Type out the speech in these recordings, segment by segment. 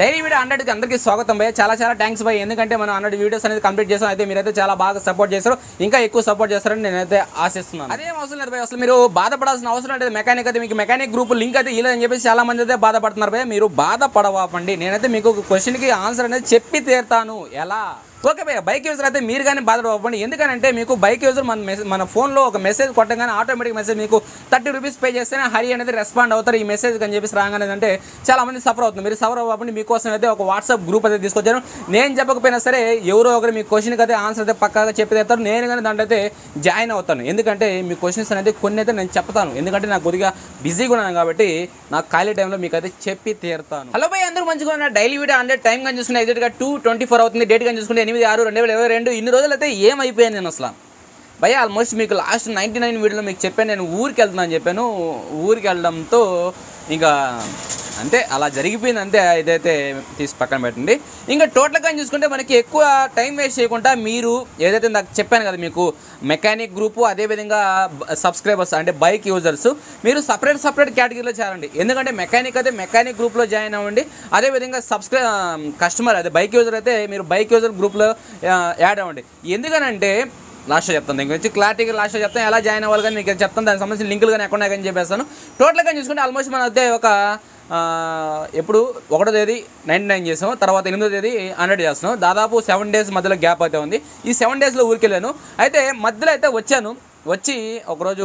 Daily video హండ్రెడ్కి అందరికీ స్వాగతం భయ్య చాలా చాలా థ్యాంక్స్ భయ్ ఎందుకంటే మనం హండ్రెడ్ వీడియోస్ అనేది కంప్లీట్ చేసాం అయితే మీరైతే చాలా బాగా సపోర్ట్ చేశారు ఇంకా ఎక్కువ సపోర్ట్ చేస్తారని నేనైతే ఆశిస్తున్నాను అదేం అవసరం లేదు భయ్ అసలు మీరు బాధపడాల్సిన అవసరం లేదు మెకానిక్ అయితే మీకు మెకానిక్ గ్రూప్ లింక్ అయితే ఇలా అని చెప్పేసి చాలా మంది అయితే బాధపడుతున్నారు భయ్య మీరు బాధపడవాపండి నేనైతే మీకు క్వశ్చన్కి ఆన్సర్ అనేది చెప్పి తీరుతాను ఎలా ఓకే భయ్య బైక్ యూజర్ అయితే మీరు కానీ బాధపడకండి ఎందుకంటే మీకు బైక్ యూజర్ మన మెసేజ్ మన ఫోన్లో ఒక మెసేజ్ కొట్టగానే ఆటోమేటిక్ మెసేజ్ మీకు థర్టీ రూపీస్ పే చేస్తేనే హరి అనేది రెస్పాండ్ అవుతారు ఈ మెసేజ్ అని చెప్పేసి రాగానే అంటే చాలా మంది సఫర్ అవుతుంది మీరు సఫర్ అవ్వకుండా మీకోసం అయితే ఒక వాట్సాప్ గ్రూప్ అయితే తీసుకొచ్చాను నేను చెప్పకపోయినా సరే ఎవరో ఒకరు మీ క్వశ్చన్కి అయితే ఆన్సర్ అయితే పక్కాగా చెప్పి తెస్తారు నేను కానీ దాంట్లో అయితే జాయిన్ అవుతాను ఎందుకంటే మీ క్వశ్చన్స్ అనేది కొన్ని అయితే నేను చెప్తాను ఎందుకంటే నాకు కొద్దిగా బిజీగా ఉన్నాను కాబట్టి నాకు ఖాళీ టైంలో మీకు అయితే చెప్పి తీరుతాను హలో బై అందరూ మంచిగా ఉన్నారు డైలీ వీడియో హండ్రెడ్ టైం కానీ చూసుకుంటే ఎగ్జాక్ట్గా టూ ట్వంటీ ఫోర్ అవుతుంది డేట్ కానీ చూసుకుంటే ఎనిమిది ఆరు రెండు వేల ఇరవై రెండు ఇన్ని రోజులు అయితే ఏమైపోయాను నేను అసలు భయ ఆల్మోస్ట్ మీకు లాస్ట్ నైంటీ నైన్ వీడియోలో మీకు చెప్పాను నేను ఊరికి వెళ్తున్నాను అని చెప్పాను ఊరికి వెళ్ళడంతో ఇంకా అంతే అలా జరిగిపోయింది అంతే ఇదైతే తీసి పక్కన పెట్టండి ఇంకా టోటల్గా చూసుకుంటే మనకి ఎక్కువ టైం వేస్ట్ చేయకుండా మీరు ఏదైతే నాకు చెప్పాను కదా మీకు మెకానిక్ గ్రూపు అదేవిధంగా సబ్స్క్రైబర్స్ అంటే బైక్ యూజర్స్ మీరు సపరేట్ సపరేట్ కేటగిరీలో చేరండి ఎందుకంటే మెకానిక్ అయితే మెకానిక్ గ్రూప్లో జాయిన్ అవ్వండి అదేవిధంగా సబ్స్క్రై కస్టమర్ అదే బైక్ యూజర్ అయితే మీరు బైక్ యూజర్ గ్రూప్లో యాడ్ అవ్వండి ఎందుకనంటే లాస్ట్లో చెప్తాను దీని గురించి క్లారిటీగా లాస్ట్లో చెప్తాను ఎలా జాయిన్ అవ్వాలి కానీ మీకు చెప్తాను దానికి సంబంధించిన లింకులు కానీ ఎక్కడ ఉన్నాయి కానీ చెప్పేస్తాను టోటల్గా చూసుకుంటే ఆల్మోస్ట్ మన అయితే ఒక ఆ, ఎప్పుడు ఒకటో తేదీ నైంటీ నైన్ చేసాం తర్వాత ఎనిమిదో తేదీ హండ్రెడ్ చేస్తున్నాం దాదాపు సెవెన్ డేస్ మధ్యలో గ్యాప్ అయితే ఉంది ఈ సెవెన్ డేస్లో ఊరికి వెళ్ళాను అయితే మధ్యలో అయితే వచ్చాను వచ్చి ఒకరోజు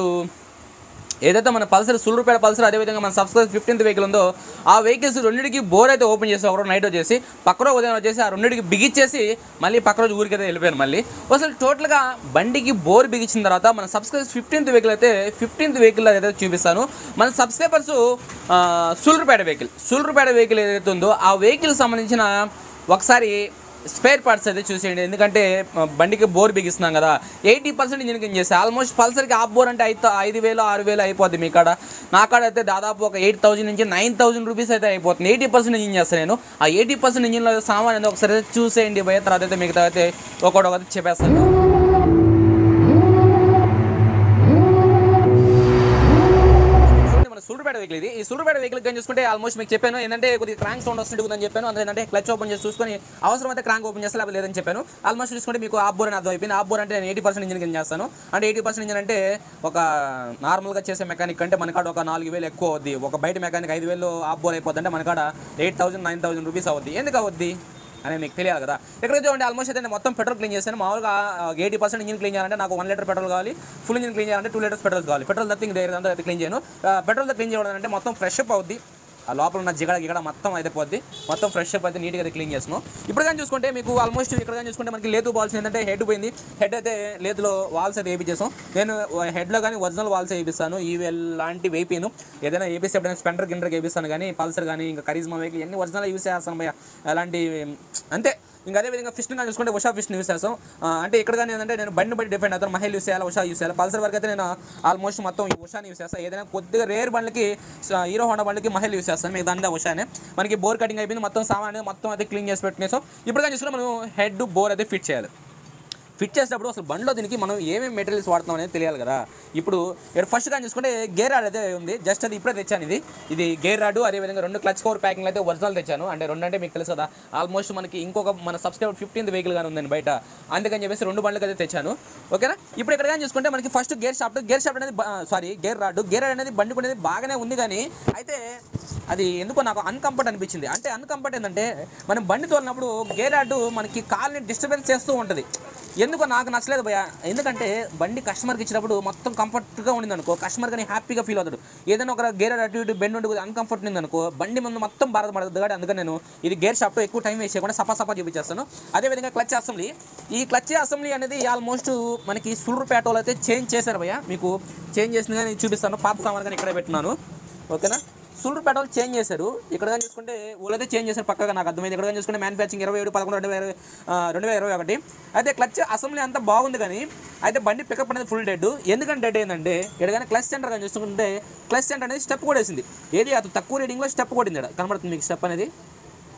ఏదైతే మన పల్సర్ సుల్లుపేట పల్సర్ అదేవిధంగా మన సబ్స్క్రైబ్ ఫిఫ్టీన్త్ వెహికల్ ఉందో ఆ వెహికల్స్ రెండింటికి బోర్ అయితే ఓపెన్ చేసి ఒకరోజు నైట్ వచ్చేసి పక్క రోజు ఉదయం వచ్చేసి ఆ రెండింటికి బిగిచ్చేసి మళ్ళీ పక్క రోజు ఊరికి అయితే వెళ్ళిపోయాను మళ్ళీ అసలు టోటల్గా బండికి బోర్ బిగించిన తర్వాత మన సబ్స్క్రైబ్ ఫిఫ్టీన్త్ వెహికల్ అయితే ఫిఫ్టీన్త్ వెహికల్ అయితే చూపిస్తాను మన subscribers Sullurpeta vehicle Sullurpeta vehicle ఏదైతే ఉందో ఆ వెహికల్ సంబంధించిన ఒకసారి స్పేర్ పార్ట్స్ అయితే చూసేయండి ఎందుకంటే ఆ, బండికి బోర్ బిగిస్తున్నాం కదా ఎయిటీ పర్సెంట్ ఇంజిన్ చేస్తే ఆల్మోస్ట్ పల్సర్కి ఆఫ్ బోర్ అంటే ఐదు ఐదు వేలు ఆరు వేలు అయిపోద్ది మీ కాడ నా కాడ అయితే దాదాపు ఒక ఎయిట్ థౌసండ్ నుంచి నైన్ థౌసండ్ రూపీస్ అయితే అయిపోతుంది ఎయిటీ పర్సెంట్ ఇంజిన్ చేస్తాను నేను ఆ ఎయిటీ పర్సెంట్ ఇంజిన్లో సామాన్ అనేది ఒకసారి అయితే చూసేయండి భయ తర్వాత అయితే మిగతా అయితే ఒకటి ఒకటి చెప్పేస్తాను చూడండి మన సూర్యుపేట వెహికల్ ఇది ఈ సూర్యుపేట వెహికల్ కానీ చూసుకుంటే ఆల్మోస్ట్ మీకు చెప్పాను ఏంటంటే కొద్దిగా క్రాంక్ సౌండ్ వస్తుంటుందని చెప్పాను అందులో ఏంటంటే క్లచ్ ఓపెన్ చేసి చూసుకొని అవసరం అయితే క్రాంక్ ఓపెన్ చేస్తే లేకపోతే లేదని చెప్పాను ఆల్మోస్ట్ చూసుకుంటే మీకు ఆఫ్ బోర్ అని అర్థం అయిపోయింది ఆఫ్ బోర్ అంటే నేను ఎయిటీ పర్సెంట్ ఇంజిన్ కింద చేస్తాను అంటే ఎయిటీ పర్సెంట్ ఇంజిన్ అంటే ఒక నార్మల్గా చేసే మెకానిక్ అంటే మన కాడ ఒక నాలుగు వేలు ఎక్కువ అవుద్ది ఒక బయట మెకానిక్ ఐదు వేలు ఆఫ్ బోర్ అయిపోద్ది అంటే మన కాడ eight thousand nine thousand rupees అవుద్ది ఎందుకు అవుద్ది అనేది మీకు తెలియాలి కదా ఇక్కడ చూడండి ఆల్మోస్ట్ అయితే నేను మొత్తం పెట్రోల్ క్లీన్ చేశాను మామూలుగా ఎయిటీ పర్సెంట్ ఇంజిన్ క్లీన్ చేయాలంటే నాకు వన్ లీటర్ పెట్రోల్ కావాలి ఫుల్ ఇంజిన్ క్లీన్ చేయాలంటే టూ లీటర్స్ పెట్రోల్ కావాలి పెట్రోల్ తప్పి ఇంక అంతా అయితే క్లీన్ చేయను పెట్రోల్ క్లీన్ చేయడం అంటే మొత్తం ఫ్రెష్ అప్ అవుద్ది ఆ లోపల ఉన్న జిగడ గిగడ మొత్తం అయితే పోద్ది మొత్తం ఫ్రెష్ అప్ అయితే నీట్గా అయితే క్లీన్ చేస్తున్నాం ఇప్పుడు కానీ చూసుకుంటే మీకు ఆల్మోస్ట్ ఇక్కడ కానీ చూసుకుంటే మనకి లేతు బాల్స్ ఏంటంటే హెడ్ పోయింది హెడ్ అయితే లేతులో వాల్స్ అయితే వేయించేసాం నేను హెడ్లో కానీ ఒరిజినల్ వాల్స్ వేయిస్తాను ఈ లాంటి వేయిపోయాను ఏదైనా వేపిస్తే ఎప్పుడైనా స్పెండర్ గిండర్ వేపిస్తాను కానీ పల్సర్ కానీ ఇంకా కరిజ్మా వెహికల్ ఇవన్నీ ఒరిజినల్ యూస్ చేస్తాను భయ్య అలాంటి అంతే ఇంకా అదే విధంగా ఫిష్ని కానీ చూసుకుంటే ఉషా ఫిష్ని యూస్ చేస్తాం ఆ, అంటే ఇక్కడ కానీ ఏంటంటే నేను బండి బట్టి డిపెండ్ అవుతాను మహేల్ యూస్ చేయాలి ఉషా యూస్ చేయాలి పల్సర్ వరకు అయితే నేను ఆల్మోస్ట్ మొత్తం ఈ ఉషాని యూస్ చేస్తాను ఏదైనా కొద్దిగా రేర్ బండ్లకి స- హీరో హోండా బండ్లకి మహేల్ యూస్ చేస్తాను మీకు దాని ఉషానే మనకి బోర్ కటింగ్ అయిపోయింది మొత్తం సామాన్ అనేది మొత్తం అయితే క్లీన్ చేసి పెట్టుకునేసాం ఇప్పుడు కానీ చూసుకుంటే మనం హెడ్ బోర్ అయితే ఫిట్ చేయాలి ఫిట్ చేసేటప్పుడు అసలు బండిలో దీనికి మనం ఏమేమి మెటీరియల్స్ వాడుతున్నాం అనేది తెలియాలి కదా ఇప్పుడు ఇక్కడ ఫస్ట్ కానీ చూసుకుంటే గేర్ రాడ్ అయితే ఉంది జస్ట్ అది ఇప్పుడే తెచ్చాను ఇది ఇది గేర్ రాడు అదేవిధంగా రెండు క్లచ్ కవర్ ప్యాకింగ్ అయితే ఒరిజినల్ తెచ్చాను అంటే రెండు అంటే మీకు తెలుసు కదా ఆల్మోస్ట్ మనకి ఇంకొక మన సబ్స్క్రైబర్ ఫిఫ్టీన్త్ వెహికల్ కానీ ఉందండి బయట అందుకని చెప్పేసి రెండు బండ్లకి అయితే తెచ్చాను ఓకేనా ఇప్పుడు ఇక్కడ కానీ చూసుకుంటే మనకి first gear shaft gear shaft అనేది sorry gear rod gear rod అనేది బండి అనేది బాగానే ఉంది కానీ అయితే అది ఎందుకో నాకు అన్కంఫర్ట్ అనిపించింది అంటే అన్కంఫర్ట్ ఏంటంటే మనం బండి తోలినప్పుడు గేర్ రాడ్ మనకి కాల్ని డిస్టర్బెన్స్ చేస్తూ ఉంటుంది ఎందుకో నాకు నచ్చలేదు భయ ఎందుకంటే బండి కస్టమర్కి ఇచ్చినప్పుడు మొత్తం కంఫర్ట్గా ఉండింది అనుకో కస్టమర్ కానీ హ్యాపీగా ఫీల్ అవుతాడు ఏదైనా ఒక గేర్ అటు ఇటు బెండ్ ఉండి అన్కంఫర్ట్ ఉంది అనుకో బండి ముందు మొత్తం బాధపడదు కాబట్టి అందుకని నేను ఇది గేర్ షాప్లో ఎక్కువ టైం వేస్ట్ చేయకుండా సపా సపా చూపించేస్తాను అదేవిధంగా క్లచ్ అసెంబ్లీ ఈ క్లచ్ అసెంబ్లీ అనేది ఆల్మోస్ట్ మనకి సుల్రుపేటలో అయితే చేంజ్ చేశారు భయ్య మీకు చేంజ్ చేసింది కానీ చూపిస్తాను పాత సామాన్ కానీ ఇక్కడే పెట్టినాను ఓకేనా సూలూరు పెట్రోల్ చేంజ్ చేశారు ఇక్కడ కానీ చూసుకుంటే ఊళ్ళైతే చేంజ్ చేశారు పక్కగా నాకు అర్థమైంది ఇక్కడ కానీ చూసుకుంటే మ్యానుఫ్యాక్చరింగ్ ఇరవై ఏడు పదకొండు రెండు వేల ఆ, రెండు వేల ఇరవై ఒకటి అయితే క్లచ్ అసెంబ్లీ అంతా బాగుంది కానీ అయితే బండి పికప్ అనేది ఫుల్ డెడ్ ఎందుకంటే డెడ్ ఏంటంటే ఇక్కడ కానీ క్లచ్ సెంటర్ కానీ చూసుకుంటే క్లచ్ సెంటర్ అనేది స్టెప్ కూడా వేసింది ఏది అది తక్కువ రీడింగ్లో స్టెప్ కొట్టింది ఇక్కడ కనబడుతుంది మీకు స్టెప్ అనేది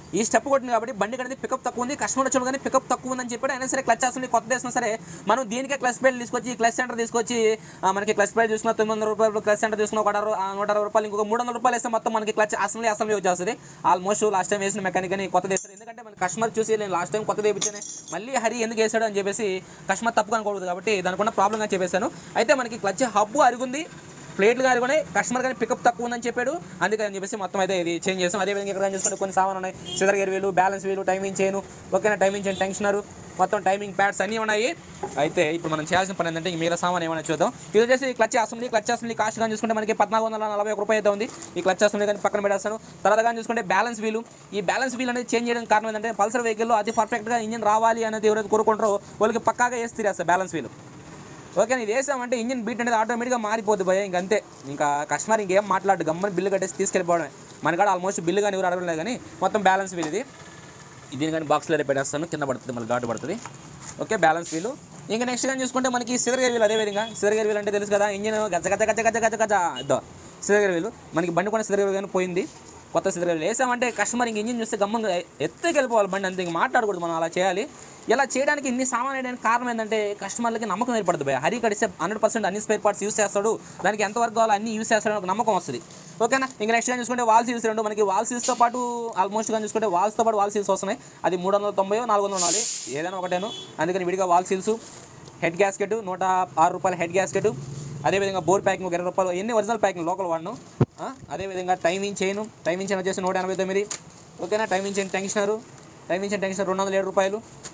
ఈ స్టెప్ కొట్టింది కాబట్టి బండి అనేది పికప్ తక్కువ ఉంది కస్టమర్ వచ్చాడు కానీ పికప్ తక్కువ ఉందని చెప్పాడు అయినా సరే క్లచ్ అసలు కొత్త వేసినా సరే మనం దీనికే క్లచ్ ప్లేట్ తీసుకొచ్చి క్లచ్ సెంటర్ తీసుకొచ్చి ఆ, మనకి క్లచ్ ప్లేట్ చూసుకున్న తొమ్మిది వందల రూపాయలు క్లచ్ సెంటర్ తీసుకున్న ఒక అరవై- ఆ, నూట అరవై రూపాయలు ఇంకొక మూడు వందల రూపాయలు వేస్తే మొత్తం మనకి క్లచ్ అసలు అసెంబ్లీ వచ్చేస్తుంది ఆల్మోస్ట్ లాస్ట్ టైం వేసిన మెకానిక్ అని కొత్త వేస్తారు ఎందుకంటే మన కస్టమర్ చూసి నేను లాస్ట్ టైం కొత్త వేయించాను మళ్ళీ హరి ఎందుకు వేసాడు అని చెప్పేసి కస్టమర్ తప్పు అనుకోకూడదు కాబట్టి దానికి ఉన్న ప్రాబ్లం అని చెప్పేశాను అయితే మనకి క్లచ్ హబ్బు అరుగుంది ప్లేట్లు గారు కూడా కస్టమర్ కానీ పికప్ తక్కువ ఉందని చెప్పాడు అందుకని చెప్పేసి మొత్తం అయితే ఇది చేంజ్ చేస్తాం అదేవిధంగా ఇక్కడ చూసుకుంటే కొన్ని సామాన్ ఉన్నాయి సిదర్ gear wheel balance wheel timing చేయను ఓకేనా టైమింగ్ చేయను టెన్షనర్ మొత్తం టైమింగ్ ప్యాడ్స్ అన్నీ ఉన్నాయి అయితే ఇప్పుడు మనం చేయాల్సిన పని ఏంటంటే ఈ మిగతా సామాన్ ఏమైనా చూద్దాం ఇది వచ్చేసి clutch assembly clutch assembly cost కానీ చూసుకుంటే మనకి పద్నాలుగు వందల నలభై ఒక రూపాయి అయితే ఉంది ఈ క్లచ్ అసెంబ్లీ కానీ పక్కన పెట్టేస్తాను తర్వాత కానీ చూసుకుంటే బ్యాలెన్స్ వీలు ఈ బ్యాలెన్స్ వీల్ అనేది చేంజ్ చేయడానికి కారణం ఏంటంటే పల్సర్ వెహికల్లో అది పర్ఫెక్ట్గా ఇంజిన్ రావాలి అనేది ఎవరైతే కోరుకుంటారో వాళ్ళకి పక్కాగా వేసి తీరేస్తారు బ్యాలెన్స్ వీలు ఓకే ఇది వేసామంటే ఇంజిన్ బీట్ అనేది ఆటోమేటిక్గా మారిపోద్ది భయ ఇంక అంతే ఇంకా కస్టమర్ ఇంకేం మాట్లాడు గమ్మని బిల్లు కట్టేసి తీసుకెళ్ళిపోవడమే మనకాడ ఆల్మోస్ట్ బిల్లు కానీ ఎవరు అడగలేదు కానీ మొత్తం బ్యాలెన్స్ వీల్ ఇది దీని కానీ బాక్స్లో పెట్టేస్తాను కింద పడుతుంది మళ్ళీ ఘాటు పడుతుంది ఓకే బ్యాలెన్స్ వీలు ఇంకా నెక్స్ట్ కానీ చూసుకుంటే మనకి సిదర్ గేర్ వీల్ అదే విధంగా సిదర్ గేర్ వీల్ అంటే తెలుసు కదా ఇంజిన్ గజ గజ గజ గజ గజ గజ ఇద్దో సిదర్ గేర్ వీలు మనకి బండి కూడా సిదర్ గేర్ కానీ పోయింది కొత్త సిదర్ గేర్ వేసామంటే కస్టమర్ ఇంక ఇంజిన్ చూస్తే గమ్మంగా ఎత్తుకెళ్ళిపోవాలి బండి అంతే ఇంక మాట్లాడకూడదు మనం అలా చేయాలి ఇలా చేయడానికి ఇన్ని సామాన్ వేయడానికి కారణం ఏంటంటే కస్టమర్లకి నమ్మకం ఏర్పడుతుంది భయ హరి కడిస్తే హండ్రెడ్ పర్సెంట్ అన్ని స్పేర్ పార్ట్స్ యూస్ చేస్తాడు దానికి ఎంతవరకు కావాలో అన్ని యూస్ చేస్తాడు ఒక నమ్మకం వస్తుంది ఓకేనా ఇంకా నెక్స్ట్ కానీ చూసుకుంటే వాల్ సీల్స్ రెండు మనకి వాల్ సీల్స్తో పాటు ఆల్మోస్ట్ కానీ చూసుకుంటే వాల్స్తో పాటు వాల్ సీల్స్ వస్తున్నాయి అది మూడు వందల తొంభై నాలుగు వందల నాలుగు ఏదైనా ఒకటేను అందుకని విడిగా వాల్ సీల్స్ హెడ్ గ్యాస్కెట్ నూట ఆరు రూపాయల హెడ్ గ్యాస్కెట్ అదేవిధంగా బోర్ ప్యాకింగ్ ఒక ఇరవై రూపాయలు ఎన్ని ఒరిజినల్ ప్యాకింగ్ లోకల్ వాడను ఆ, అదేవిధంగా టైమింగ్ చైన్ టైమింగ్ చైన్ వచ్చేసి నూట ఎనభై తొమ్మిది ఓకేనా timing chain tensioner timing chain tensioner రెండు వందల ఏడు రూపాయలు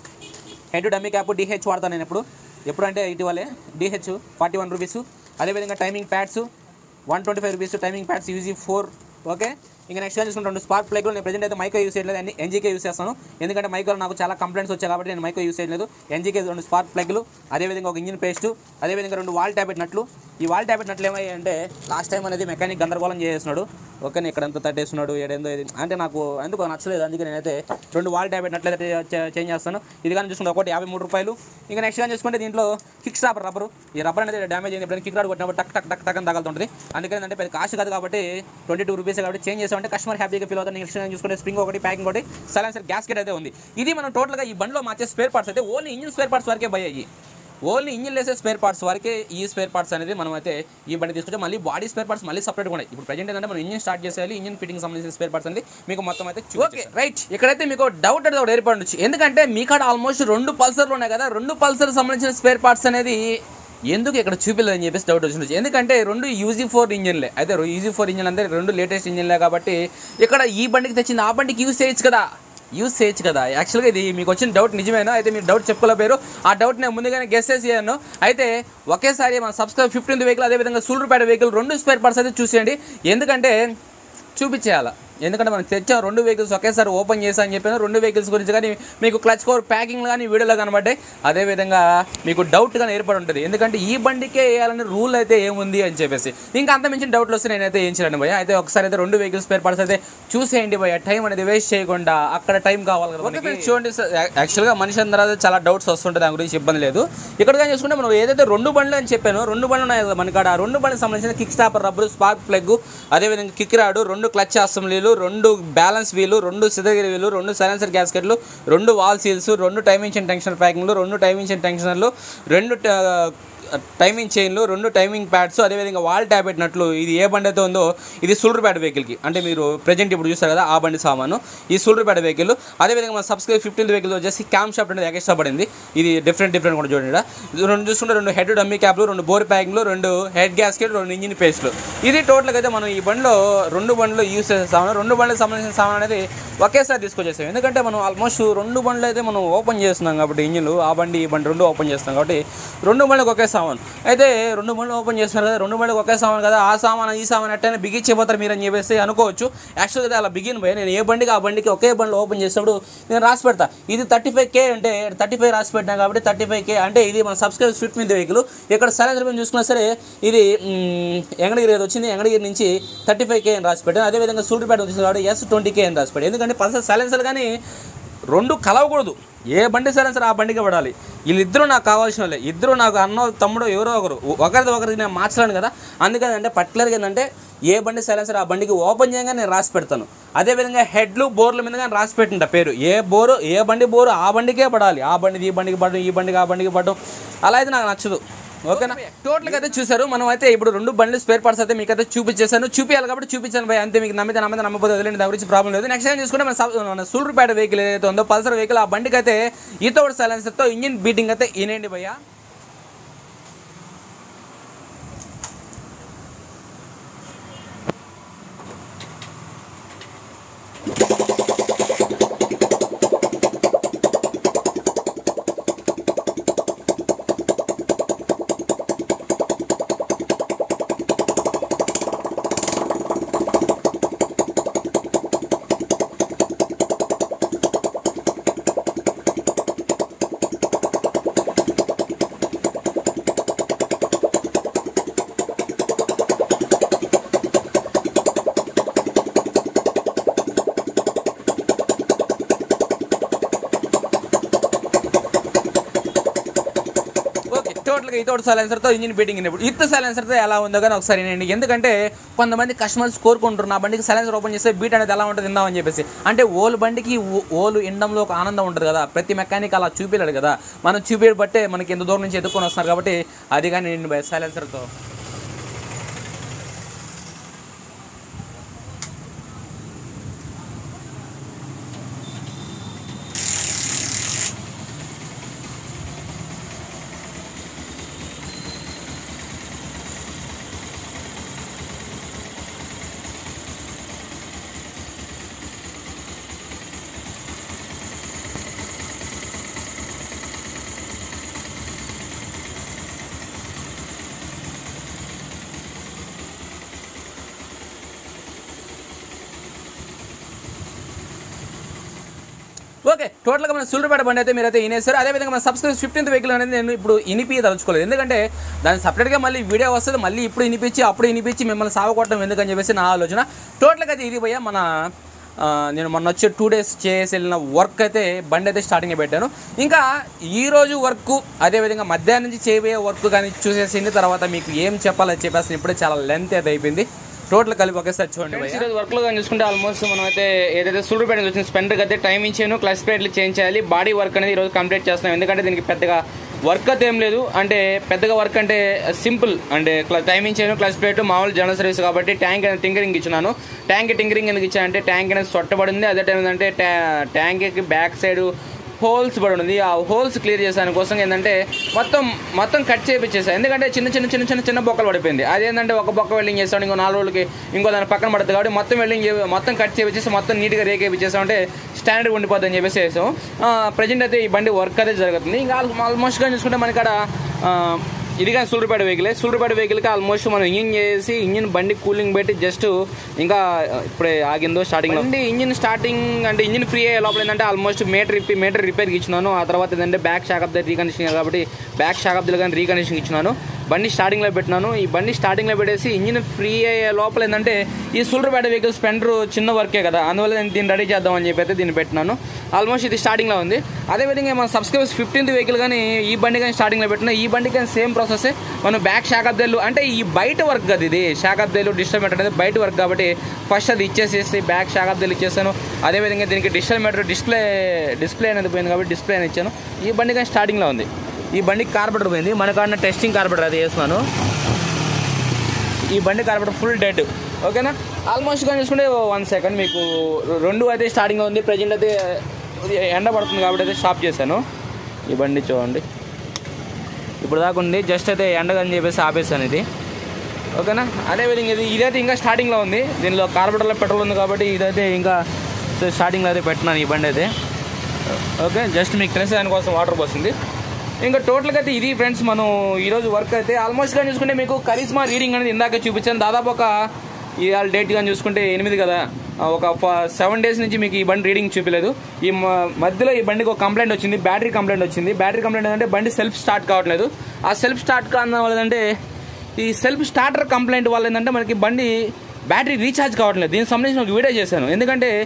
హెడ్ డమ్మీ క్యాప్ డిహెచ్ వాడతాను నేను ఎప్పుడు ఎప్పుడు అంటే ఇటీవలే డిహెచ్ ఫార్టీ వన్ రూపీస్ అదేవిధంగా timing pads one twenty five rupees timing pads UG four okay ఇంకా నెక్స్ట్ చూసుకుంటే రెండు స్పార్క్ ప్లగ్లు నేను ప్రజెంట్ అయితే మైకో యూస్ చేయలేదు అన్ని ఎన్జీకే యూస్ చేస్తాను ఎందుకంటే మైకోలో నాకు చాలా కంప్లైంట్స్ వచ్చాయి కాబట్టి నేను మైకో యూస్ చేయలేదు ఎన్జీకే రెండు స్పార్క్ ప్లగ్లు అదేవిధంగా ఒక ఇంజిన్ పేస్ట్ అదేవిధంగా రెండు వాల్ ట్యాబ్లెట్ నట్లు ఈ వాల్ ట్యాబ్లెట్ నట్లు ఏమయ్యాయి అంటే లాస్ట్ టైం అనేది మెకానిక్ గందరగోళం చేస్తున్నాడు ఓకే ఇక్కడంతా తట్టేస్తున్నాడు ఏడేందో ఇది అంటే నాకు ఎందుకు నచ్చలేదు అందుకే నేనైతే రెండు వాల్ ట్యాబ్లెట్ నట్లు అయితే చే- చేంజ్ చేస్తాను ఇది కానీ చూసుకుంటే ఒకటి యాభై మూడు రూపాయలు ఇంకా నెక్స్ట్ కానీ చూసుకుంటే దీంట్లో కిక్ స్టాప్ రబ్బరు ఈ రబ్బర్ అనేది డ్యామేజ్ అయింది ఎప్పుడైనా కిక్ రాడ్ కొట్టినప్పుడు టక్ టక్ టక్ టక్ అని తగులుతుంటుంది అందుకని అంటే పెద్ద కాస్ట్ కాదు కాబట్టి ట్వంటీ టూ రూపీస్ కాబట్టి చేంజ్ చేసామంటే కస్టమర్ హ్యాపీగా ఫీల్ అవుతారు నెక్స్ట్ చూసుకుంటే స్ప్రింగ్ ఒకటి ప్యాకింగ్ ఒకటి సైలెన్సర్ గ్యాస్కెట్ అయితే ఉంది ఇది మనం టోటల్గా ఈ బండిలో మార్చే స్పేర్ పార్ట్స్ అయితే ఓన్లీ ఇంజిన్ స్పేర్ పార్ట్స్ వరకే బై అయ్యి ఓన్లీ ఇంజిన్ వేసే స్పేర్ పార్ట్స్ వరకే ఈ స్పేర్ పార్ట్స్ అనేది మనం అయితే ఈ బండి తీసుకుంటే మళ్ళీ బాడీ స్పేర్ పార్ట్స్ మళ్ళీ సపరేట్గా ఉన్నాయి ఇప్పుడు ప్రజెంట్ ఏంటంటే మనం ఇంజిన్ స్టార్ట్ చేసేయాలి ఇంజిన్ ఫిట్టింగ్ సంబంధించిన స్పేర్ పార్ట్స్ అనేది మీకు మొత్తం అయితే ఓకే రైట్ ఇక్కడైతే మీకు డౌట్ అనేది ఒకటి ఏర్పడవచ్చు ఎందుకంటే మీ కాడ ఆల్మోస్ట్ రెండు పల్సర్లు ఉన్నాయి కదా రెండు పల్సర్ సంబంధించిన స్పేర్ పార్ట్స్ అనేది ఎందుకు ఇక్కడ చూపిలేదని చెప్పేసి డౌట్ వచ్చింది ఎందుకంటే రెండు యూజీ ఫోర్ ఇంజిన్లే అయితే యూజీ ఫోర్ ఇంజిన్ అంటే రెండు లేటెస్ట్ ఇంజిన్లే కాబట్టి ఇక్కడ ఈ బండికి తెచ్చింది ఆ బండికి యూజ్ చేయొచ్చు కదా యూజ్ చేయొచ్చు కదా యాక్చువల్గా ఇది మీకు వచ్చిన డౌట్ నిజమేనా అయితే మీరు డౌట్ చెప్పుకోలేపారు ఆ డౌట్ నేను ముందుగానే గెస్ చేసాను అయితే ఒకేసారి మన సబ్స్క్రైబ్ ఫిఫ్టీన్త్ వెహికల్ అదేవిధంగా సూళ్ళూరుపేట వెహికల్ రెండు స్పేర్ పార్ట్స్ అయితే చూసేయండి ఎందుకంటే చూపించేయాలి ఎందుకంటే మనం తెచ్చాం రెండు వెహికల్స్ ఒకేసారి ఓపెన్ చేసా అని చెప్పాను రెండు వెహికల్స్ గురించి కానీ మీకు క్లచ్ కోర్ ప్యాకింగ్ కానీ వీడియోలో కనబడ్డాయి అదేవిధంగా మీకు డౌట్ కానీ ఏర్పడి ఉంటుంది ఎందుకంటే ఈ బండికే వేయాలని రూల్ అయితే ఏముంది అని చెప్పేసి ఇంకా అంత మించిన డౌట్లు వస్తే నేనైతే ఏం చేయను భయ అయితే ఒకసారి అయితే రెండు వెహికల్స్ స్పేర్ పార్ట్స్ అయితే చూసేయండి భయ టైం అనేది వేస్ట్ చేయకుండా అక్కడ టైం కావాలి కదా మనకి. చూడండి సార్ యాక్చువల్గా మనిషి అందరూ చాలా డౌట్స్ వస్తుంటాయి దాని గురించి ఇబ్బంది లేదు ఇక్కడ కానీ చూసుకుంటే మనం ఏదైతే రెండు బండ్లు అని చెప్పానో రెండు బండ్లు ఉన్నాయి కదా మనకాడ ఆ రెండు బండ్లకు సంబంధించిన kick stopper rubber spark plug అదేవిధంగా కిక్ రాడు రెండు క్లచ్ అసెంబ్లీలు రెండు బ్యాలెన్స్ వీలు రెండు సిదగిరి వీలు రెండు సైలెన్సర్ గ్యాస్కెట్లు రెండు వాల్ సీల్స్ రెండు టైమింగ్ టెన్షనర్ ప్యాకింగ్లు రెండు టైమింగ్ టెన్షనర్లు రెండు ట- టైమింగ్ చైన్లు రెండు టైమింగ్ ప్యాడ్స్ అదేవిధంగా వాల్ ట్యాబ్ పెట్టినట్లు ఇది ఏ బండి అయితే ఉందో ఇది సుల్రుపేట వెహికల్కి అంటే మీరు ప్రజెంట్ ఇప్పుడు చూస్తారు కదా ఆ బండి సామాను ఈ సుల్రుపేట వెహికల్ అదేవిధంగా మన సబ్స్క్రైబ్ ఫిఫ్టీన్త్ వెహికల్ వచ్చేసి క్యామ్ షాప్ అనేది ఎక్స్ట్రా పడింది ఇది డిఫరెంట్ డిఫరెంట్ కూడా చూడండి ఈడ. ఇది రెండు చూసుకుంటే రెండు హెడ్ డమ్మీ క్యాప్లు రెండు బోర్ ప్యాకింగ్లు రెండు హెడ్ గ్యాస్కెట్ రెండు ఇంజిన్ పేస్ట్లు ఇది టోటల్గా అయితే మనం ఈ బండిలో రెండు బండ్లు యూస్ చేసే సామాన్ రెండు బండ్లకు సంబంధించిన సామాన్ అనేది ఒకేసారి తీసుకొచ్చేసాం ఎందుకంటే మనం ఆల్మోస్ట్ రెండు బండ్లు అయితే మనం ఓపెన్ చేస్తున్నాం కాబట్టి ఇంజిన్లు ఆ బండి ఈ బండి రెండు ఓపెన్ చేస్తున్నాం కాబట్టి రెండు బండ్లకు ఒకే సామాన్ అయితే రెండు బండ్లు ఓపెన్ చేస్తున్నారు కదా రెండు బండ్లకు ఒకే సామాన్ కదా ఆ సామాన్ ఈ సామాన్ ఎట్టైనా బిగించిపోతారు మీరు అని చెప్పేసి అనుకోవచ్చు యాక్చువల్గా అలా బిగిన్ పోయి నేను ఏ బండికి ఆ బండికి ఒకే బండ్లు ఓపెన్ చేసినప్పుడు నేను రాసి పెడతా ఇది థర్టీ ఫైవ్ కే అంటే థర్టీ ఫైవ్ రాసి పెట్టినా కాబట్టి థర్టీ ఫైవ్ కే అంటే ఇది మన సబ్స్క్రైబ్ ఫిట్ మీద వెహికల్ ఇక్కడ సైలెన్సర్ మీద చూసుకున్నా సరే ఇది మ్, ఎంగడగిరి ఏదో వచ్చింది ఎంగడగిరి నుంచి థర్టీ ఫైవ్ కే అని రాసి పెట్టాను అదేవిధంగా సూటిపేట వచ్చింది కాబట్టి ఎస్ ట్వంటీ కే అని రాసి పెట్టాను ఎందుకంటే పల్సర్ సైలెన్సర్ కానీ రెండు కలవకూడదు ఏ బండి సైలెన్సర్ ఆ బండికి పడాలి వీళ్ళిద్దరూ నాకు కావాల్సిన వాళ్ళే ఇద్దరు నాకు అన్నో తమ్ముడు ఎవరో ఒకరు ఒకరిది ఒకరికి నేను మార్చలేను కదా అందుకని అంటే పర్టికులర్గా ఏంటంటే ఏ బండి సైలెన్సర్ ఆ బండికి ఓపెన్ చేయగా నేను రాసి పెడతాను అదేవిధంగా హెడ్లు బోర్ల మీద కానీ రాసి పెట్టింట పేరు ఏ బోరు ఏ బండి బోరు ఆ బండికే పడాలి ఆ బండిది ఈ బండికి పడడం ఈ బండికి ఆ బండికి పడడం అలా అయితే నాకు నచ్చదు ఓకేనా టోటల్గా అయితే చూసారు మనం అయితే ఇప్పుడు రెండు బండ్లు స్పేర్ పార్ట్స్ అయితే మీకు అయితే చూపించేసాను చూపించాలి కాబట్టి చూపించాను భయ అంతే మీకు నమ్మితే నమ్మితే నమ్మకపోతే వదిలేండి దాని గురించి ప్రాబ్లం లేదు నెక్స్ట్ టైం చూసుకుంటే మన సబ్- మన సూళ్ళూరుపేట వెహికల్ ఏదైతే ఉందో పల్సర్ వెహికల్ ఆ బండికి అయితే ఈతోడు సైలెన్సర్తో ఇంజిన్ బీటింగ్ అయితే ఈనేయండి భయ్యా ఓకే టోటల్గా ఇతోటి సైలెన్సర్తో ఇంజిన్ బీటింగ్ ఇప్పుడు ఇత్ సైలెన్సర్తో ఎలా ఉందో కానీ ఒకసారి నేను ఎందుకంటే కొంతమంది కస్టమర్స్ కోరుకుంటారు నా బండికి సైలెన్సర్ ఓపెన్ చేస్తే బీట్ అనేది ఎలా ఉంటుంది ఇందామని చెప్పేసి అంటే ఓలు బండికి ఓ- ఓలు ఇండంలో ఒక ఆనందం ఉంటుంది కదా ప్రతి మెకానిక్ అలా చూపించాడు కదా మనం చూపించడం బట్టే మనకి ఎంత దూరం నుంచి ఎదుర్కొని వస్తున్నారు కాబట్టి అది కానీ నేను సైలెన్సర్తో ఓకే టోటల్గా మన సూళ్ళపేట బండి అయితే మీరైతే ఇనేసారు అదేవిధంగా మన సబ్స్క్రైబ్ ఫిఫ్టీన్త్ వెహికల్ అనేది నేను ఇప్పుడు ఇనిపి తలుచుకోలేదు ఎందుకంటే దాని సపరేట్గా మళ్ళీ వీడియో వస్తుంది మళ్ళీ ఇప్పుడు ఇనిపించి అప్పుడు ఇనిపించి మిమ్మల్ని సావకొట్టడం ఎందుకని చెప్పేసి నా ఆలోచన టోటల్గా అయితే ఇది పోయా మన ఆ, నేను మొన్న వచ్చి టూ డేస్ చేసి వెళ్ళిన వర్క్ అయితే బండి అయితే స్టార్టింగ్ పెట్టాను ఇంకా ఈ రోజు వర్క్ అదేవిధంగా మధ్యాహ్నం నుంచి చేయబోయే వర్క్ కానీ చూసేసింది తర్వాత మీకు ఏం చెప్పాలని చెప్పేసి ఇప్పుడే చాలా లెంత్ అయితే అయిపోయింది టోటల్ కలిపి ఒకేసారి చూడండి భయ్యా. ఈరోజు వర్క్ లో కానీ చూసుకుంటే ఆల్మోస్ట్ మనం అయితే ఏదైతే సూడుపేట వచ్చిన స్పెండర్ అయితే టైం ఇచ్చాను క్లచ్ ప్లేట్లు చేంజ్ చేయాలి బాడీ వర్క్ అనేది ఈరోజు కంప్లీట్ చేస్తున్నాం ఎందుకంటే దీనికి పెద్దగా వర్క్ అయితే ఏం లేదు అంటే పెద్దగా వర్క్ అంటే సింపుల్ అంటే టైం ఇచ్చాను క్లచ్ ప్లేట్ మామూలు జనరల్ సర్వీస్ కాబట్టి ట్యాంక్ అనేది టింకరింగ్ ఇచ్చినాను ట్యాంక్ టింకరింగ్ ఎందుకు ఇచ్చానంటే ట్యాంక్ అనేది సొట్టబడింది అదే టైం ఏంటంటే ట్యాంక్కి బ్యాక్ సైడ్ హోల్స్ పడి ఉంది ఆ హోల్స్ క్లియర్ చేసాను కోసం ఏంటంటే మొత్తం మొత్తం కట్ చేయించేసాను ఎందుకంటే చిన్న చిన్న చిన్న చిన్న చిన్న బొక్కలు పడిపోయింది అదేంటంటే ఒక బొక్క వెల్డింగ్ చేస్తాడు ఇంకో నాలుగు రోజులకి ఇంకో దాని పక్కన పడుతుంది కాబట్టి మొత్తం వెల్డింగ్ చే- మొత్తం కట్ చేయించేసి మొత్తం నీట్గా రేకేపించేసాం అంటే స్టాండర్డ్ ఉండిపోద్ది అని చెప్పేసి వేసాం ప్రజెంట్ అయితే ఈ బండి వర్క్ అయితే జరుగుతుంది ఇంకా ఆల్మోస్ట్గా చూసుకుంటే మనకాడ ఆ, ఇది కానీ సూళ్ళూరుపేట వెహికల్ సూళ్ళూరుపేట వెహికల్కి ఆల్మోస్ట్ మనం ఇంజిన్ చేసి ఇంజిన్ బండి కూలింగ్ పెట్టి జస్ట్ ఇంకా ఇప్పుడే ఆగిందో స్టార్టింగ్ బండి ఇంజిన్ స్టార్టింగ్ అంటే ఇంజిన్ ఫ్రీ అయ్యే లోపల ఏంటంటే ఆల్మోస్ట్ మీటర్ రిపి మీటర్ రిపేర్కి ఇచ్చినాను ఆ తర్వాత ఏంటంటే బ్యాక్ షాక్ అప్ రీకండిషన్ కాబట్టి బ్యాక్ షాక్ అప్ కానీ రీకండిషన్ ఇచ్చినాను బండి స్టార్టింగ్లో పెట్టినాను ఈ బండి స్టార్టింగ్లో పెట్టేసి ఇంజిన్ ఫ్రీ అయ్యే లోపల ఏంటంటే ఈ సూళ్ళూరుపేట వెహికల్ స్పెండర్ చిన్న వర్కే కదా అందువల్ల నేను దీన్ని రెడీ చేద్దామని చెప్పి అయితే దీన్ని పెట్టినాను ఆల్మోస్ట్ ఇది స్టార్టింగ్లో ఉంది అదేవిధంగా మన సబ్స్క్రైబర్స్ ఫిఫ్టీన్త్ వెహికల్ కానీ ఈ బండి కానీ స్టార్టింగ్లో పెట్టిన ఈ బండి కానీ సేమ్ ప్రాసెస్ మనం బ్యాక్ షాక్ అబ్దేలు అంటే ఈ బయట వర్క్ కదా ఇది షాక్ అబ్దేలు డిస్టర్బ్ అనేది బయట వర్క్ కాబట్టి ఫస్ట్ అది ఇచ్చేసేసి బ్యాక్ షాక్ అబ్దేలు ఇచ్చేసాను అదేవిధంగా దీనికి డిజిటల్ మీటర్ డిస్ప్లే డిస్ప్లే అనేది పోయింది కాబట్టి డిస్ప్లే అనేది ఇచ్చాను ఈ బండి కానీ స్టార్టింగ్లో ఉంది ఈ బండికి కార్బెటర్ పోయింది మన కాడ టెస్టింగ్ కార్బెటర్ అది వేస్తున్నాను ఈ బండి కార్బెటర్ ఫుల్ డెడ్ ఓకేనా ఆల్మోస్ట్ కానీ చూసుకుంటే వన్ సెకండ్ మీకు రెండు అయితే స్టార్టింగ్లో ఉంది ప్రజెంట్ అయితే ఎండ పడుతుంది కాబట్టి అయితే స్టాప్ చేశాను ఈ బండి చూడండి ఇప్పుడు దాకా ఉంది జస్ట్ అయితే ఎండగని చెప్పేసి ఆపేసాను ఇది ఓకేనా అదేవిధంగా ఇది ఇదైతే ఇంకా స్టార్టింగ్లో ఉంది దీనిలో కార్బెటర్లో పెట్రోల్ ఉంది కాబట్టి ఇదైతే ఇంకా స్టార్టింగ్లో అయితే పెట్టినాను ఈ బండి అయితే ఓకే జస్ట్ మీకు తెలిసే దానికోసం వాటర్ పోసింది ఇంకా టోటల్గా అయితే ఇది ఫ్రెండ్స్ మనం ఈరోజు వర్క్ అయితే ఆల్మోస్ట్ కానీ చూసుకుంటే మీకు కరిస్మా రీడింగ్ అనేది ఇందాక చూపించాను దాదాపు ఒక ఇవాళ డేట్ కానీ చూసుకుంటే ఎనిమిది కదా ఆ, ఒక సెవెన్ డేస్ నుంచి మీకు ఈ బండి రీడింగ్ చూపించలేదు ఈ మ- మధ్యలో ఈ బండికి ఒక కంప్లైంట్ వచ్చింది బ్యాటరీ కంప్లైంట్ వచ్చింది బ్యాటరీ కంప్లైంట్ ఏంటంటే బండి సెల్ఫ్ స్టార్ట్ కావట్లేదు ఆ సెల్ఫ్ స్టార్ట్ కావడం వల్ల ఏంటంటే ఈ సెల్ఫ్ స్టార్టర్ కంప్లైంట్ వల్ల ఏంటంటే మనకి బండి బ్యాటరీ రీఛార్జ్ కావట్లేదు దీనికి సంబంధించిన ఒక వీడియో చేశాను ఎందుకంటే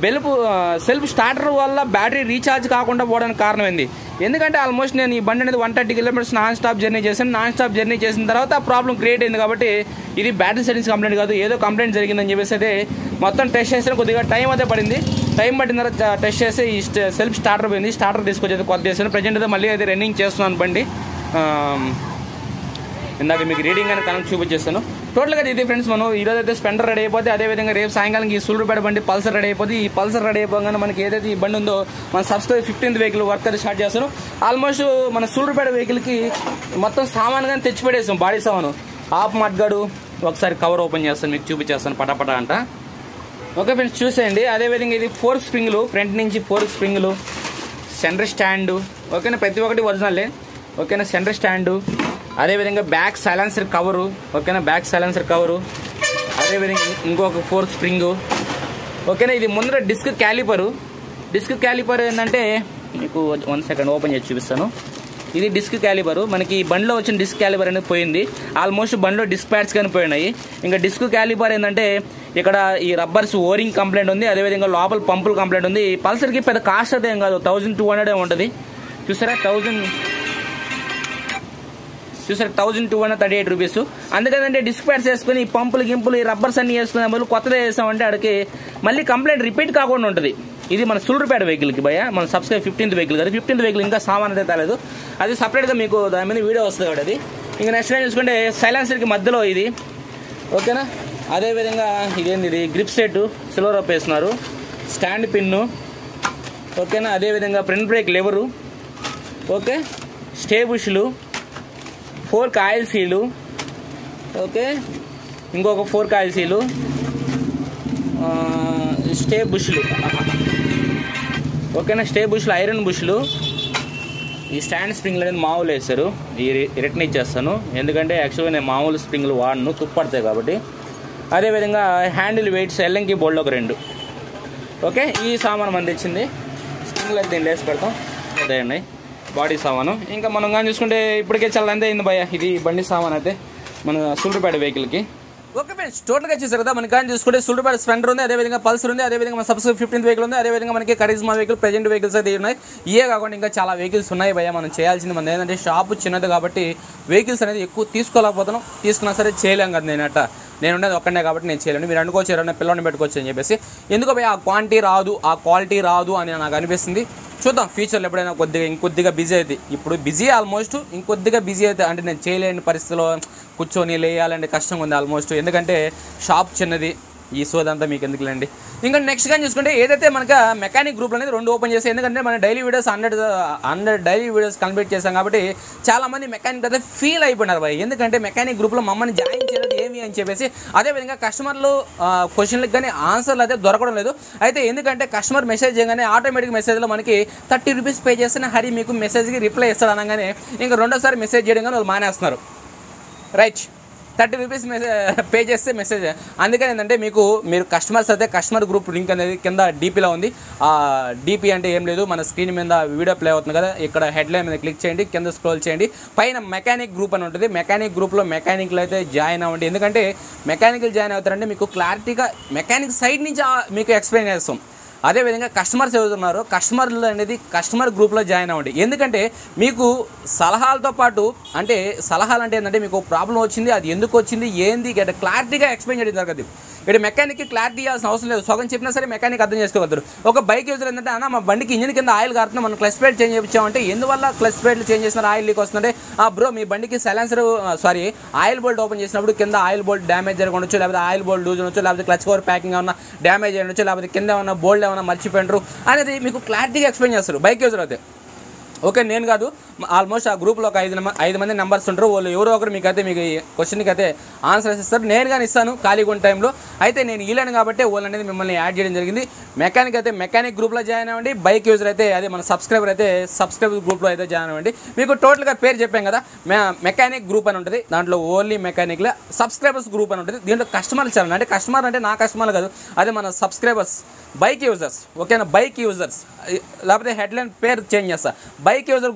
బెల్ప్ సెల్ఫ్ స్టార్టర్ వల్ల బ్యాటరీ రీఛార్జ్ కాకుండా పోవడానికి కారణం ఏంది ఎందుకంటే ఆల్మోస్ట్ నేను ఈ బండి అనేది one thirty kilometres non stop journey చేశాను నాన్ స్టాప్ జర్నీ చేసిన తర్వాత ఆ ప్రాబ్లం క్రియేట్ అయింది కాబట్టి ఇది బ్యాటరీ సెట్టింగ్స్ కంప్లైంట్ కాదు ఏదో కంప్లైంట్ జరిగిందని చెప్పేసి అయితే మొత్తం టెస్ట్ చేసిన కొద్దిగా టైం అయితే పడింది టైం పట్టిన తర్వాత టెస్ట్ చేసి ఈ సెల్ఫ్ స్టార్టర్ పోయింది స్టార్టర్ తీసుకొచ్చి కొత్త చేశాను ప్రజెంట్ అయితే మళ్ళీ అయితే రన్నింగ్ చేస్తున్నాను బండి ఆ, ఇందాక మీకు రీడింగ్ అని కనుక చూపించేస్తాను టోటల్గా ఇది ఫ్రెండ్స్ మనం ఈరోజు అయితే స్పెండర్ రెడీ అయిపోతే అదేవిధంగా రేపు సాయంకాలం ఈ సూళ్ళుపేట బండి పల్సర్ రెడీ అయిపోతే ఈ పల్సర్ రెడీ అయిపోగానే మనకి ఏదైతే ఈ బండి ఉందో మన సబ్స్క్రైబ్ ఫిఫ్టీన్త్ వెహికల్ వర్క్ అయితే స్టార్ట్ చేస్తాను ఆల్మోస్ట్ మన సూళ్ళుపేట వెహికల్కి మొత్తం సామాన్ కానీ తెచ్చి పెట్టేసాం బాడీ సామాను ఆప్ మడ్గాడు ఒకసారి కవర్ ఓపెన్ చేస్తాను మీకు చూపించేస్తాను పటాపట అంట ఓకే ఫ్రెండ్స్ చూసేయండి అదేవిధంగా ఇది ఫోర్ స్ప్రింగ్లు ఫ్రంట్ నుంచి ఫోర్ స్ప్రింగ్లు సెంటర్ స్టాండ్ ఓకేనా ప్రతి ఒక్కటి ఒరిజినల్లే ఓకేనా సెంటర్ స్టాండు అదేవిధంగా బ్యాక్ సైలెన్సర్ కవరు ఓకేనా బ్యాక్ సైలెన్సర్ కవరు అదేవిధంగా ఇంకొక ఫోర్ స్ప్రింగు ఓకేనా ఇది ముందర డిస్క్ క్యాలిపరు డిస్క్ క్యాలిపర్ ఏంటంటే మీకు వన్ సెకండ్ ఓపెన్ చేసి చూపిస్తాను ఇది డిస్క్ క్యాలిబరు మనకి ఈ బండిలో వచ్చిన డిస్క్ క్యాలిబర్ అనేది పోయింది ఆల్మోస్ట్ బండిలో డిస్క్ ప్యాడ్స్ కానీ పోయినాయి ఇంకా డిస్క్ క్యాలిబర్ ఏంటంటే ఇక్కడ ఈ రబ్బర్స్ ఓరింగ్ కంప్లైంట్ ఉంది అదేవిధంగా లోపల పంపులు కంప్లైంట్ ఉంది ఈ పల్సర్కి పెద్ద కాస్ట్ అయితే ఏం కాదు థౌజండ్ టూ హండ్రెడ్ ఉంటుంది చూసారా థౌజండ్ చూసారు thousand two hundred thirty eight rupees అందుకనంటే డిస్క్ ప్యాడ్స్ వేసుకుని ఈ పంపులు గింపులు ఈ రబ్బర్స్ అన్ని వేసుకునే బదులు కొత్తది వేసామంటే ఆడికి మళ్ళీ కంప్లైంట్ రిపీట్ కాకుండా ఉంటుంది ఇది మన సుల్రుపేట వెహికల్కి భయ మన సబ్స్క్రైబ్ ఫిఫ్టీన్త్ వెహికల్ కదా ఫిఫ్టీన్త్ వెహికల్ ఇంకా సామాన్ అయితే తేలేదు అది సపరేట్గా మీకు దాని మీద వీడియో వస్తుంది కాబట్టి అది ఇంకా నెక్స్ట్ టైం చూసుకుంటే సైలెన్సర్కి మధ్యలో ఇది ఓకేనా అదేవిధంగా ఇదేంది ఇది గ్రిప్ సెట్ సిల్వర్ అప్ వేస్తున్నారు స్టాండ్ పిన్ను ఓకేనా అదేవిధంగా front brake lever okay stay బుష్లు ఫోర్ కాయిల్ సీలు ఓకే ఇంకొక ఫోర్ కాయిల్ సీలు ఆ, స్టే బుష్లు ఓకేనా స్టే బుష్లు ఐరన్ బుష్లు ఈ స్టాండ్ స్ప్రింగ్లు అనేది మామూలు వేస్తారు ఈ రి- రిటర్న్ ఇచ్చేస్తాను ఎందుకంటే యాక్చువల్గా నేను మామూలు స్ప్రింగ్లు వాడను తుప్పడతాయి కాబట్టి అదేవిధంగా హ్యాండిల్ వెయిట్స్ ఎల్లంకి బోల్డ్ ఒక రెండు ఓకే ఈ సామాన్ మన తెచ్చింది స్ప్రింగ్లు అయితే దీన్ని వేసి పెడతాం అదే అండి బాడీ సామాను ఇంకా మనం కానీ చూసుకుంటే ఇప్పటికే చాలా అంతే అయింది భయ ఇది బండి సామాన్ అయితే మన సూళ్ళుపేట వెహికల్కి ఓకే ఫ్రెండ్స్ టోటల్ గా చూసారు కదా మనకి కానీ చూసుకుంటే సుల్డుపేట స్పెండర్ ఉంది అదేవిధంగా పల్సర్ ఉంది అదేవిధంగా మన సబ్సిడీ ఫిఫ్టీన్త్ వెహికల్ ఉంది అదేవిధంగా మనకి కరిజ్మా వెహికల్ ప్రెజెంట్ వెహికల్స్ అయితే ఉన్నాయి ఇవే కాకుండా ఇంకా చాలా వెహికల్స్ ఉన్నాయి భయ మనం చేయాల్సింది మన ఏంటంటే షాప్ చిన్నది కాబట్టి వెహికల్స్ అనేది ఎక్కువ తీసుకోలేకపోతున్నాం తీసుకున్నా సరే చేయలేం కదా నేను అట్ట నేను ఉండేది ఒక్కడే కాబట్టి నేను చేయలేను మీరు అనుకోవచ్చు ఎవరైనా పిల్లల్ని పెట్టుకోవచ్చు అని చెప్పేసి ఎందుకో భయ ఆ క్వాంటిటీ రాదు ఆ క్వాలిటీ రాదు అని నాకు అనిపిస్తుంది చూద్దాం ఫ్యూచర్లో ఎప్పుడైనా కొద్దిగా ఇంకొద్దిగా బిజీ అయితే ఇప్పుడు బిజీ ఆల్మోస్ట్ ఇంకొద్దిగా బిజీ అయితే అంటే నేను చేయలేని పరిస్థితిలో కూర్చొని లేయాలంటే కష్టంగా ఉంది ఆల్మోస్ట్ ఎందుకంటే షాప్ చిన్నది ఈ సోదంతా మీకు ఎందుకులేండి ఇంకా నెక్స్ట్ కానీ చూసుకుంటే ఏదైతే మనకు మెకానిక్ గ్రూప్ అనేది రెండు ఓపెన్ చేసి ఎందుకంటే మన daily videos hundred hundred daily videos complete చేశాం కాబట్టి చాలా మంది మెకానిక్ అయితే ఫీల్ అయిపోయినారు భయ్ ఎందుకంటే మెకానిక్ గ్రూప్లో మమ్మల్ని జాయిన్ చేయలేదు ఏమి అని చెప్పేసి అదేవిధంగా కస్టమర్లు క్వశ్చన్లకు కానీ ఆన్సర్లు అయితే దొరకడం లేదు అయితే ఎందుకంటే కస్టమర్ మెసేజ్ చేయగానే ఆటోమేటిక్ మెసేజ్లో మనకి థర్టీ రూపీస్ పే చేస్తే హరి మీకు మెసేజ్కి రిప్లై ఇస్తాడు అనగానే ఇంకా రెండోసారి మెసేజ్ చేయడం కానీ వాళ్ళు మానేస్తున్నారు right thirty rupees message pay చేస్తే మెసేజ్ అందుకని ఏంటంటే మీకు మీరు కస్టమర్స్ అయితే కస్టమర్ గ్రూప్ లింక్ అనేది కింద డీపీలో ఉంది ఆ డీపీ అంటే ఏం లేదు మన స్క్రీన్ మీద వీడియో ప్లే అవుతుంది కదా ఇక్కడ హెడ్లైన్ మీద క్లిక్ చేయండి కింద స్క్రోల్ చేయండి పైన మెకానిక్ గ్రూప్ అని ఉంటుంది మెకానిక్ గ్రూప్లో మెకానిక్లు అయితే జాయిన్ అవ్వండి ఎందుకంటే మెకానికల్ జాయిన్ అవుతారంటే మీకు క్లారిటీగా మెకానిక్ సైడ్ నుంచి ఆ- మీకు ఎక్స్ప్లెయిన్ చేస్తాం అదేవిధంగా కస్టమర్స్ ఎవరున్నారో కస్టమర్లు అనేది కస్టమర్ గ్రూప్లో జాయిన్ అవ్వండి ఎందుకంటే మీకు సలహాలతో పాటు అంటే సలహాలు అంటే ఏంటంటే మీకు ప్రాబ్లం వచ్చింది అది ఎందుకు వచ్చింది ఏంది గట్ట క్లారిటీగా ఎక్స్ప్లెయిన్ చేయడం జరగదు ఇక్కడ మెకానిక్కి క్లారిటీ ఇవ్వాల్సిన అవసరం లేదు సగం చెప్పినా సరే మెకానిక్ అర్థం చేసుకోగలరు ఒక బైక్ యూజర్ ఏంటంటే అన్న మా బండికి ఇంజిన్ కింద ఆయిల్ కారుతుంది మనం క్లచ్ ప్లేట్ చేంజ్ చేయించామంటే ఎందువల్ల క్లచ్ ప్లేట్లు చేంజ్ చేసిన ఆయిల్ లీక్ వస్తుందంటే ఆ బ్రో మీ బండికి silencer sorry oil bolt open చేసినప్పుడు కింద ఆయిల్ బోల్ట్ డ్యామేజ్ జరిగి ఉండొచ్చు లేకపోతే ఆయిల్ బోల్ట్ లూజ్ ఉండొచ్చు లేకపోతే క్లచ్ కవర్ ప్యాకింగ్ ఏమన్నా డ్యామేజ్ అయి ఉండొచ్చు లేకపోతే కింద ఏమన్నా బోల్డ్ ఏమన్నా మర్చిపోయినారు అనేది మీకు క్లారిటీగా ఎక్స్ప్లెయిన్ చేస్తారు బైక్ యూజర్ అయితే ఓకే నేను కాదు ఆల్మోస్ట్ ఆ గ్రూప్లో ఒక ఐదు నెంబర్ ఐదు మంది నెంబర్స్ ఉంటారు వాళ్ళు ఎవరో ఒకరు మీకు అయితే మీకు ఈ క్వశ్చన్కి అయితే ఆన్సర్స్ ఇస్తారు నేను కానీ ఇస్తాను ఖాళీగా ఉన్న టైంలో అయితే నేను ఇలాను కాబట్టి వాళ్ళు అనేది మిమ్మల్ని యాడ్ చేయడం జరిగింది మెకానిక్ అయితే మెకానిక్ గ్రూప్లో జాయిన్ అవ్వండి బైక్ యూజర్ అయితే అదే మన సబ్స్క్రైబర్ అయితే సబ్స్క్రైబర్ గ్రూప్లో అయితే జాయిన్ అవ్వండి మీకు టోటల్గా పేరు చెప్పాం కదా మె మెకానిక్ గ్రూప్ అని ఉంటుంది దాంట్లో ఓన్లీ మెకానిక్లో సబ్స్క్రైబర్స్ గ్రూప్ అని ఉంటుంది దీంట్లో కస్టమర్లు చాలా అంటే కస్టమర్ అంటే నా కస్టమర్ కాదు అదే మన సబ్స్క్రైబర్స్ బైక్ యూజర్స్ ఓకేనా బైక్ యూజర్స్ లేకపోతే హెడ్లైన్ పేరు చేంజ్ చేస్తా బైక్ యూజర్ గ్రూప్లో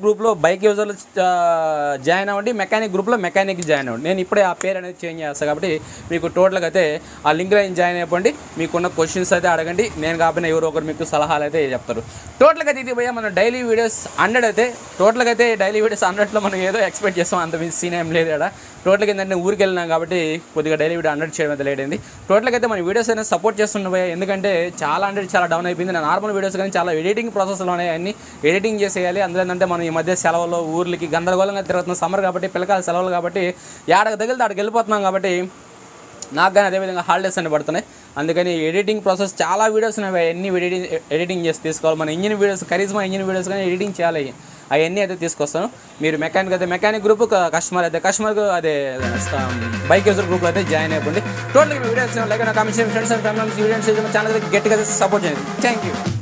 బైక్ యూజర్లు జాయిన్ అవ్వండి మెకానిక్ గ్రూప్లో మెకానిక్ జాయిన్ అవ్వండి నేను ఇప్పుడే ఆ పేరు అనేది చేంజ్ చేస్తాను కాబట్టి మీకు టోటల్గా అయితే ఆ లింక్లో జాయిన్ అయిపోండి మీకున్న క్వశ్చన్స్ అయితే అడగండి నేను కాకపోయినా ఎవరో ఒకరు మీకు సలహాలు అయితే చెప్తారు టోటల్గా అయితే ఇది పోయా మన డైలీ వీడియోస్ హండ్రెడ్ అయితే టోటల్గా అయితే డైలీ వీడియోస్ హండ్రెడ్లో మనం ఏదో ఎక్స్పెక్ట్ చేస్తాం అంత సీన్ ఏం లేదు ఇక్కడ టోటల్గా ఏంటంటే ఊరికి వెళ్ళినాం కాబట్టి కొద్దిగా డైలీ వీడియో హండ్రెడ్ చేయడం అయితే లేట్ అయింది టోటల్గా అయితే మన వీడియోస్ అనేది సపోర్ట్ చేస్తున్నాయి ఎందుకంటే చాలా హండ్రెడ్ చాలా డౌన్ అయిపోయింది నా నార్మల్ వీడియోస్ కానీ చాలా ఎడిటింగ్ ప్రాసెస్లో ఉన్నాయి అన్ని ఎడిటింగ్ చేసేయాలి అందులో ఏంటంటే మనం ఈ మధ్య సెలవుల్లో ఊర్లకి గందరగోళంగా తిరుగుతున్నాం సమ్మర్ కాబట్టి పిల్లకాయల సెలవులు కాబట్టి ఏడకు తగిలితే ఆడికి వెళ్ళిపోతున్నాం కాబట్టి నాకు కానీ అదేవిధంగా హాలిడేస్ అని పడుతున్నాయి అందుకని ఎడిటింగ్ ప్రాసెస్ చాలా వీడియోస్ ఉన్నాయి అన్ని ఎడిటింగ్ ఎడిటింగ్ చేసి తీసుకోవాలి మన engine videos Karizma engine videos కానీ ఎడిటింగ్ చేయాలి అవన్నీ అయితే తీసుకొస్తాను మీరు మెకానిక్ అయితే మెకానిక్ గ్రూప్ కస్టమర్ అయితే కస్టమర్ అదే బైక్ యూజర్ గ్రూప్లో అయితే జాయిన్ అయిపోండి టోటల్గా వీడియోస్ లైక్ నా comment friends and family videos channel గట్టిగా సపోర్ట్ చేయండి థ్యాంక్ యూ